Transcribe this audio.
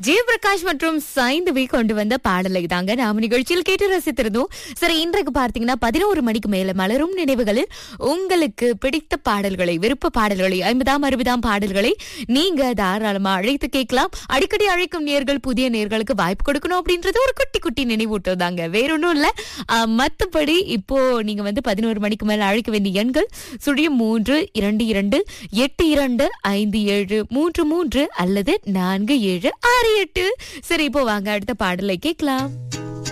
ஜெயபிரகாஷ் மற்றும் சைந்தவி கொண்டு வந்த பாடலை தாங்க நாம நிகழ்ச்சியில் கேட்டு ரசித்திருந்தோம் சரி இன்றைக்கு பார்த்தீங்கன்னா பதினோரு மணிக்கு மேல மலரும் நினைவுகளில் உங்களுக்கு பிடித்த பாடல்களை விருப்ப பாடல்களை ஐம்பதாம் அறுபதாம் பாடல்களை நீங்க தாராளமா அழைத்து கேட்கலாம் அடிக்கடி அழைக்கும் நேர்கள் புதிய நேர்களுக்கு வாய்ப்பு கொடுக்கணும் அப்படின்றது ஒரு குட்டி குட்டி நினைவூட்டம் தாங்க வேற ஒன்றும் இல்ல ஆஹ், மத்தபடி இப்போ நீங்க வந்து பதினோரு மணிக்கு மேல அழைக்க வேண்டிய எண்கள் சுழியம் மூன்று இரண்டு இரண்டு எட்டு இரண்டு ஐந்து ஏழு மூன்று மூன்று அல்லது நான்கு ஏழு ஆறு எட்டு சரி இப்போ வாங்க அடுத்த பாடலை கேட்கலாம்